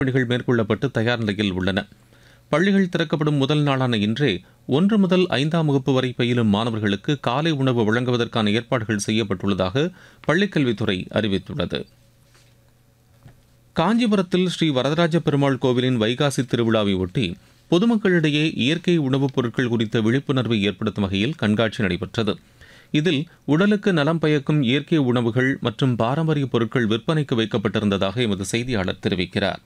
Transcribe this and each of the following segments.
பணிகள் மேற்கொள்ளப்பட்டு தயார் நிலையில் உள்ளன பள்ளிகள் திறக்கப்படும் முதல் நாளான இன்றே ஒன்று முதல் ஐந்தாம் வகுப்பு வரை பயிலும் மாணவர்களுக்கு காலை உணவு வழங்குவதற்கான ஏற்பாடுகள் செய்யப்பட்டுள்ளதாக பள்ளிக்கல்வித்துறை அறிவித்துள்ளது காஞ்சிபுரத்தில் ஸ்ரீ வரதராஜ பெருமாள் கோவிலின் வைகாசி திருவிழாவை ஒட்டி பொதுமக்களிடையே இயற்கை உணவுப் பொருட்கள் குறித்த விழிப்புணர்வை ஏற்படுத்தும் வகையில் கண்காட்சி நடைபெற்றது இதில் உடலுக்கு நலம் பயக்கும் இயற்கை உணவுகள் மற்றும் பாரம்பரிய பொருட்கள் விற்பனைக்கு வைக்கப்பட்டிருந்ததாக எமது செய்தியாளர் தெரிவிக்கிறார்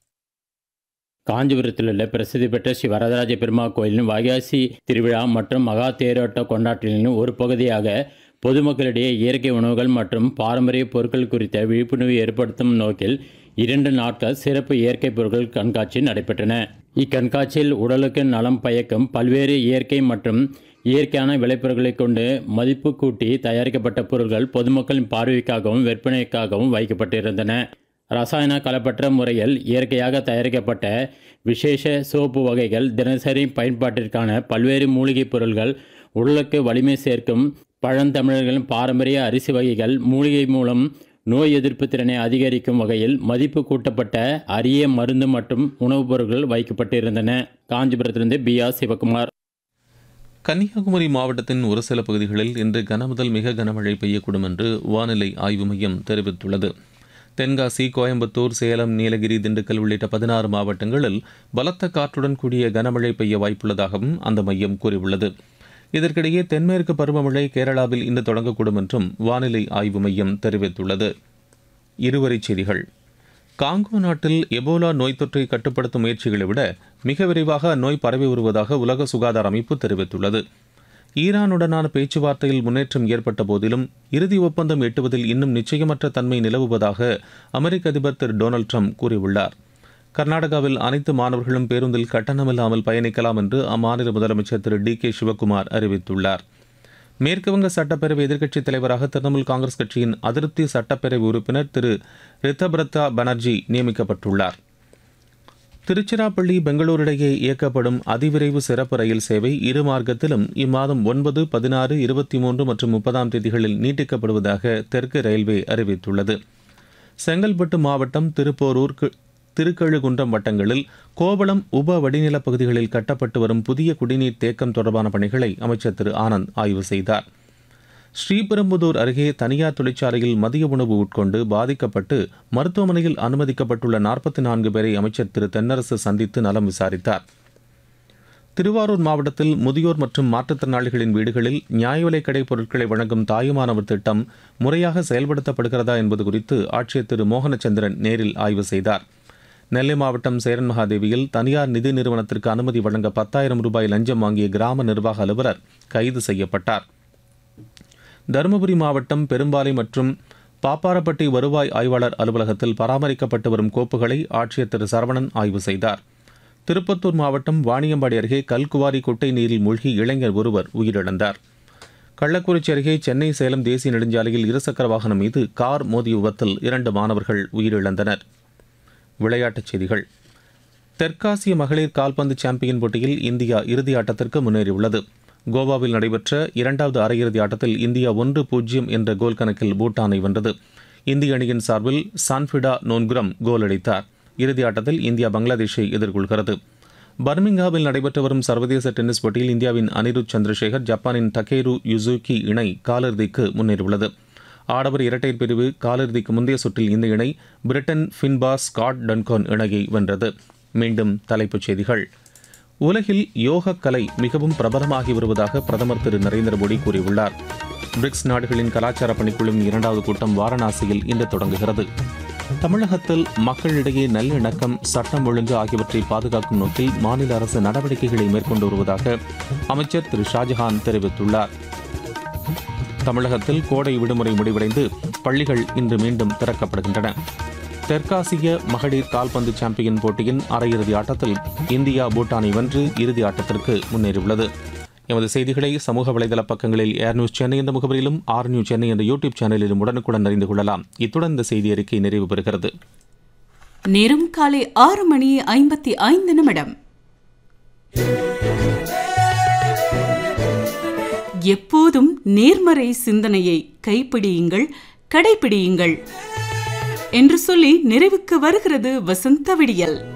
காஞ்சிபுரத்தில் உள்ள பிரசித்தி பெற்ற ஸ்ரீ வரதராஜ பெருமாள் கோயிலின் வைகாசி திருவிழா மற்றும் மகா தேரோட்ட கொண்டாட்டங்களின் ஒரு பகுதியாக பொதுமக்களிடையே இயற்கை உணவுகள் மற்றும் பாரம்பரிய பொருட்கள் குறித்த விழிப்புணர்வு ஏற்படுத்தும் நோக்கில் இரண்டு நாட்கள் சிறப்பு இயற்கை பொருட்கள் கண்காட்சி நடைபெற்றன இக்கண்காட்சியில் உடலுக்கு நலம் பயக்கும் பல்வேறு இயற்கை மற்றும் இயற்கையான விளைபொருட்களை கொண்டு மதிப்பு கூட்டி தயாரிக்கப்பட்ட பொருட்கள் பொதுமக்களின் பார்வைக்காகவும் விற்பனைக்காகவும் வைக்கப்பட்டிருந்தன ரசாயன கலப்பற்ற முறையில் இயற்கையாக தயாரிக்கப்பட்ட விசேஷ சோப்பு வகைகள் தினசரி பயன்பாட்டிற்கான பல்வேறு மூலிகைப் பொருள்கள் உடலுக்கு வலிமை சேர்க்கும் பழந்தமிழர்களின் பாரம்பரிய அரிசி வகைகள் மூலிகை மூலம் நோய் எதிர்ப்பு திறனை அதிகரிக்கும் வகையில் மதிப்பு கூட்டப்பட்ட அரிய மருந்து மற்றும் உணவுப் பொருட்கள் வைக்கப்பட்டிருந்தன காஞ்சிபுரத்திலிருந்து பி ஆர் சிவகுமார் கன்னியாகுமரி மாவட்டத்தின் ஒரு சில பகுதிகளில் இன்று கனமுதல் மிக கனமழை பெய்யக்கூடும் என்று வானிலை ஆய்வு மையம் தெரிவித்துள்ளது தென்காசி கோயம்புத்தூர் சேலம் நீலகிரி திண்டுக்கல் உள்ளிட்ட பதினாறு மாவட்டங்களில் பலத்த காற்றுடன் கூடிய கனமழை பெய்ய வாய்ப்புள்ளதாகவும் அந்த மையம் கூறியுள்ளது இதற்கிடையே தென்மேற்கு பருவமழை கேரளாவில் இன்று தொடங்கக்கூடும் என்றும் வானிலை ஆய்வு மையம் தெரிவித்துள்ளது இருவரிச் செய்திகள் காங்கோ நாட்டில் எபோலா நோய் தொற்றை கட்டுப்படுத்தும் முயற்சிகளை விட மிக விரைவாக அந்நோய் பரவி வருவதாக உலக சுகாதார அமைப்பு தெரிவித்துள்ளது ஈரானுடனான பேச்சுவார்த்தையில் முன்னேற்றம் ஏற்பட்ட போதிலும் இறுதி ஒப்பந்தம் எட்டுவதில் இன்னும் நிச்சயமற்ற தன்மை நிலவுவதாக அமெரிக்க அதிபர் திரு டொனால்டு ட்ரம்ப் கூறியுள்ளார் கர்நாடகாவில் அனைத்து மாணவர்களும் பேருந்தில் கட்டணமில்லாமல் பயணிக்கலாம் என்று அம்மாநில முதலமைச்சர் திரு டி கே சிவக்குமார் அறிவித்துள்ளார் மேற்குவங்க சட்டப்பேரவை எதிர்க்கட்சித் தலைவராக திரிணாமுல் காங்கிரஸ் கட்சியின் அதிருப்தி சட்டப்பேரவை உறுப்பினர் திரு ரித்தபிரதா பானர்ஜி நியமிக்கப்பட்டுள்ளார் திருச்சிராப்பள்ளி பெங்களூரு இடையே இயக்கப்படும் அதிவிரைவு சிறப்பு ரயில் சேவை இரு மார்க்கத்திலும் இம்மாதம் ஒன்பது பதினாறு இருபத்தி மூன்று மற்றும் முப்பதாம் தேதிகளில் நீட்டிக்கப்படுவதாக தெற்கு ரயில்வே அறிவித்துள்ளது செங்கல்பட்டு மாவட்டம் திருப்போரூர் திருக்கழுகுன்றம் வட்டங்களில் கோவளம் உப வடிநிலப் பகுதிகளில் கட்டப்பட்டு வரும் புதிய குடிநீர் தேக்கம் தொடர்பான பணிகளை அமைச்சர் திரு ஆனந்த் ஆய்வு செய்தார் ஸ்ரீபெரும்புதூர் அருகே தனியார் தொழிற்சாலையில் மதிய உணவு உட்கொண்டு பாதிக்கப்பட்டு மருத்துவமனையில் அனுமதிக்கப்பட்டுள்ள நாற்பத்தி நான்கு பேரை அமைச்சர் திரு தென்னரசு சந்தித்து நலம் விசாரித்தார் திருவாரூர் மாவட்டத்தில் முதியோர் மற்றும் மாற்றுத்திறனாளிகளின் வீடுகளில் நியாய விலைக் கடை பொருட்களை வழங்கும் தாயுமானவர் திட்டம் முறையாக செயல்படுத்தப்படுகிறதா என்பது குறித்து ஆட்சியர் திரு மோகனச்சந்திரன் நேரில் ஆய்வு செய்தார் நெல்லை மாவட்டம் சேரன் மகாதேவியில் தனியார் நிதி நிறுவனத்திற்கு அனுமதி வழங்க பத்தாயிரம் ரூபாய் லஞ்சம் வாங்கிய கிராம நிர்வாக அலுவலர் கைது செய்யப்பட்டார் தருமபுரி மாவட்டம் பெரும்பாலை மற்றும் பாப்பாரப்பட்டி வருவாய் ஆய்வாளர் அலுவலகத்தில் பராமரிக்கப்பட்டு வரும் கோப்புகளை ஆட்சியர் திரு சரவணன் ஆய்வு செய்தார் திருப்பத்தூர் மாவட்டம் வாணியம்பாடி அருகே கல்குவாரி குட்டை நீரில் மூழ்கி இளைஞர் ஒருவர் உயிரிழந்தார் கள்ளக்குறிச்சி அருகே சென்னை சேலம் தேசிய நெடுஞ்சாலையில் இருசக்கர வாகனம் மீது கார் மோதிய விபத்தில் இரண்டு மாணவர்கள் உயிரிழந்தனர் விளையாட்டுச் செய்திகள் தெற்காசிய மகளிர் கால்பந்து சாம்பியன் போட்டியில் இந்தியா இறுதி ஆட்டத்திற்கு முன்னேறியுள்ளது கோவாவில் நடைபெற்ற இரண்டாவது அரையிறுதி ஆட்டத்தில் இந்தியா ஒன்று பூஜ்ஜியம் என்ற கோல் கணக்கில் பூட்டானை வென்றது இந்திய அணியின் சார்பில் சான்ஃபிடா நோன்குரம் கோல் அடித்தார் இறுதி ஆட்டத்தில் இந்தியா பங்களாதேஷை எதிர்கொள்கிறது பர்மிங்ஹாமில் நடைபெற்று வரும் சர்வதேச டென்னிஸ் போட்டியில் இந்தியாவின் அனிருத் சந்திரசேகர் ஜப்பானின் டகேரு யுசுகி இணை காலிறுதிக்கு முன்னேறியுள்ளது ஆடவர் இரட்டையர் பிரிவு காலிறுதிக்கு முந்தைய சுற்றில் இந்த இணை பிரிட்டன் ஃபின்பா ஸ்காட் டன்கான் இணையை வென்றது மீண்டும் தலைப்புச் செய்திகள் உலகில் யோக கலை மிகவும் பிரபலமாகி வருவதாக பிரதமர் திரு நரேந்திர மோடி கூறியுள்ளார் பிரிக்ஸ் நாடுகளின் கலாச்சார பணிக்குழுவின் இரண்டாவது கூட்டம் வாரணாசியில் இன்று தொடங்குகிறது தமிழகத்தில் மக்களிடையே நல்லிணக்கம் சட்டம் ஒழுங்கு ஆகியவற்றை பாதுகாக்கும் நோக்கில் மாநில அரசு நடவடிக்கைகளை மேற்கொண்டு வருவதாக அமைச்சர் திரு ஷாஜஹான் தெரிவித்துள்ளார் தமிழகத்தில் கோடை விடுமுறை முடிவடைந்து பள்ளிகள் இன்று மீண்டும் திறக்கப்படுகின்றன தெற்காசிய மகளிர் கால்பந்து சாம்பியன் போட்டியின் அரையிறுதி ஆட்டத்தில் இந்தியா பூட்டானை வென்று இறுதி ஆட்டத்திற்கு முன்னேறியுள்ளது எமது செய்திகளை சமூக வலைதள பக்கங்களில் ஏர் நியூஸ் சென்னை என்ற முகவரியிலும் ஆர் நியூஸ் சென்னை என்ற யூடியூப் சேனலிலும் உடனுக்குடன் அறிந்து கொள்ளலாம் இத்துடன் இந்த செய்தி அறிக்கை நிறைவு பெறுகிறது நேரம் காலை ஆறு மணி ஐம்பத்தி ஐந்து நிமிடம் எப்போதும் நேர்மறை சிந்தனையை கைப்பிடியுங்கள் கடைபிடியுங்கள் என்று சொல்லி நிறைவுக்கு வருகிறது வசந்த விடியல்